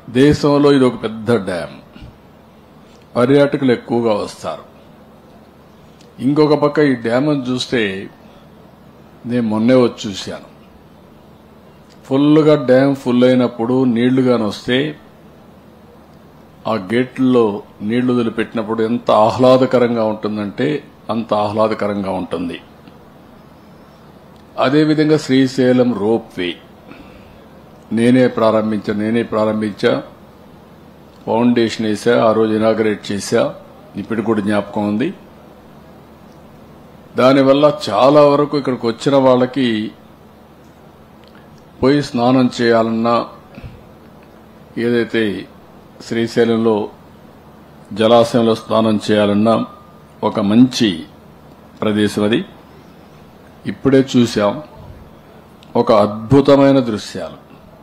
దేశంలో ఇది ఒక పెద్ద డ్యాం పర్యాటకులు ఎక్కువగా వస్తారు ఇంకొక పక్క ఈ డ్యామ్ చూస్తే నేను మొన్నే వచ్చి చూశాను ఫుల్గా డ్యామ్ ఫుల్ అయినప్పుడు నీళ్లు గాని వస్తే ఆ గేట్లలో నీళ్లు వదిలిపెట్టినప్పుడు ఎంత ఆహ్లాదకరంగా ఉంటుందంటే అంత ఆహ్లాదకరంగా ఉంటుంది అదేవిధంగా శ్రీశైలం రోప్ వే నేనే ప్రారంభించా నేనే ప్రారంభించా ఫౌండేషన్ వేసా ఆ రోజు ఇనాగరేట్ చేశా ఇప్పటికి కూడా జ్ఞాపకం ఉంది దానివల్ల చాలా వరకు ఇక్కడికి వచ్చిన వాళ్ళకి పోయి స్నానం చేయాలన్నా ఏదైతే శ్రీశైలంలో జలాశయంలో స్నానం చేయాలన్నా ఒక మంచి ప్రదేశం అది ఇప్పుడే చూశాం ఒక అద్భుతమైన దృశ్యాలు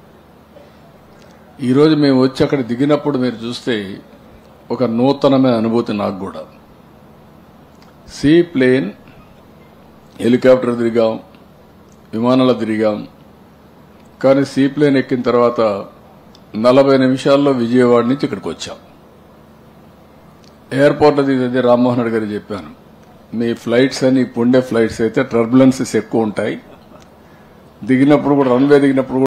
ఈరోజు మేము వచ్చి అక్కడ దిగినప్పుడు మీరు చూస్తే ఒక నూతనమైన అనుభూతి నాకు కూడా సీ ప్లేన్ హెలికాప్టర్ తిరిగాం విమానాలు తిరిగాం కానీ సీ ప్లేన్ ఎక్కిన తర్వాత నలభై నిమిషాల్లో విజయవాడ నుంచి ఇక్కడికి వచ్చాం ఎయిర్పోర్ట్లో దిగితే రామ్మోహన్ రెడ్డి గారు చెప్పాను మీ ఫ్లైట్స్ అని ఇప్పుడు ఉండే ఫ్లైట్స్ అయితే టర్బులెన్సెస్ ఎక్కువ ఉంటాయి దిగినప్పుడు కూడా రన్వే దిగినప్పుడు కూడా